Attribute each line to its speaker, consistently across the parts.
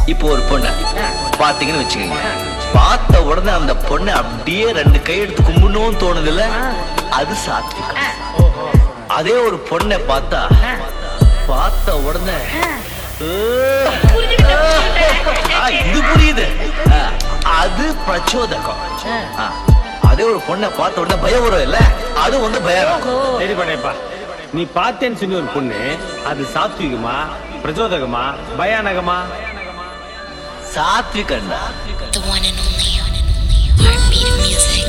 Speaker 1: இப்போ ஒரு பொண்ணு பாத்தீங்கன்னு வச்சுக்கோங்க பார்த்த உடனே அந்த பொண்ணை அப்படியே ரெண்டு கை எடுத்து கும்பிடணும்னு தோணுதுல்ல அது சாத்விகம் அதே ஒரு பொண்ணை பார்த்தா பார்த்த உடனே ஆ, இது புரியுது ஆ, அது பிரச்சோதகம் ஆ, அதே ஒரு பொண்ணை பார்த்த உடனே பயம் வரும் இல்ல அது வந்து பயம்
Speaker 2: சரி பண்ணேப்பா நீ பார்த்தேன்னு சொல்லி ஒரு பொண்ணு அது சாத்விகமா பிரச்சோதகமா பயானகமா
Speaker 1: சாத்விகண்டா
Speaker 3: The one and only heartbeat music.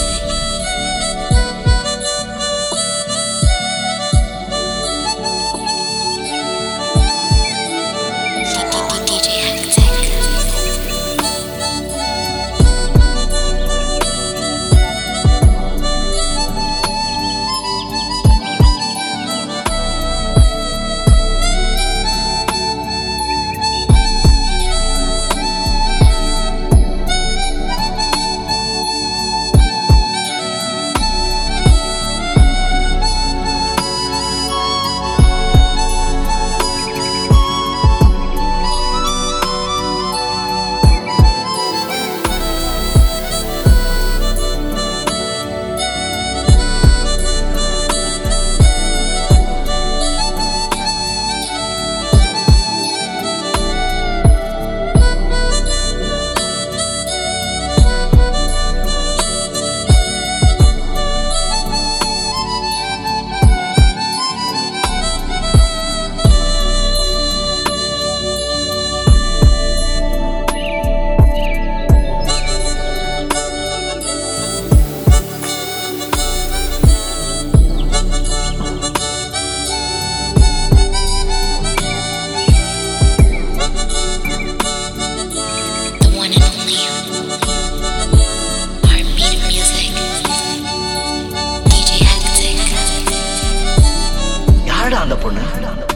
Speaker 3: DJ Hectic. The one and only heartbeat music. DJ Hectic.
Speaker 1: யாருடா அந்த பொண்ணு